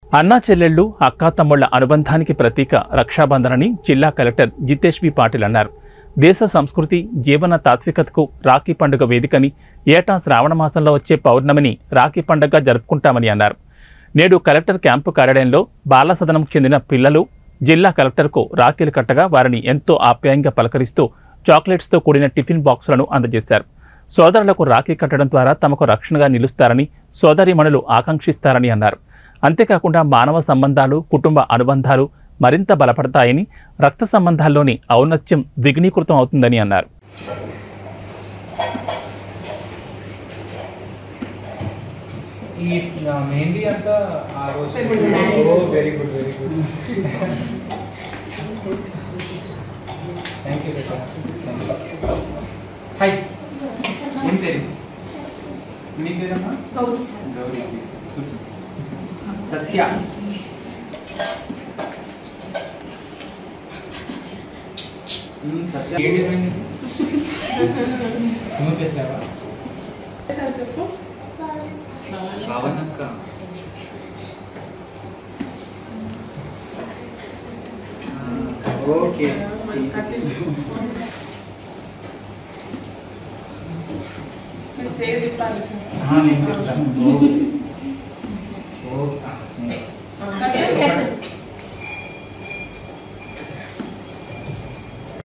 అన్నా చెల్లెళ్లు అక్కా తమ్ముళ్ల అనుబంధానికి ప్రతీక రక్షాబంధనని జిల్లా కలెక్టర్ జితేష్ వి పాటిల్ అన్నారు దేశ సంస్కృతి జీవన తాత్వికతకు రాఖీ పండుగ వేదికని ఏటా శ్రావణ మాసంలో వచ్చే పౌర్ణమిని రాఖీ పండుగగా జరుపుకుంటామని అన్నారు నేడు కలెక్టర్ క్యాంపు కార్యాలయంలో బాలసదనంకు చెందిన పిల్లలు జిల్లా కలెక్టర్కు రాఖీలు కట్టగా వారిని ఎంతో ఆప్యాయంగా పలకరిస్తూ చాక్లెట్స్తో కూడిన టిఫిన్ బాక్సులను అందజేశారు సోదరులకు రాఖీ కట్టడం ద్వారా తమకు రక్షణగా నిలుస్తారని సోదరీమణులు ఆకాంక్షిస్తారని అన్నారు అంతేకాకుండా మానవ సంబంధాలు కుటుంబ అనుబంధాలు మరింత బలపడతాయని రక్త సంబంధాల్లోని ఔన్నత్యం ద్విగుణీకృతం అవుతుందని అన్నారు ఈ మెయిన్లీ అంతా ఆ రోజు very good very good thank you hi ఏం పేరు మీ పేరమ్మా గౌరీ సార్ గౌరీ కూర్చో సత్య మ్మ్, సత్య ఏ డిజైన్ ఇది నువ్వు చేసావా సార్ చెప్పు భావనక్క ఓకే చేయి తిప్పాలి సార్ నేను చెప్తాను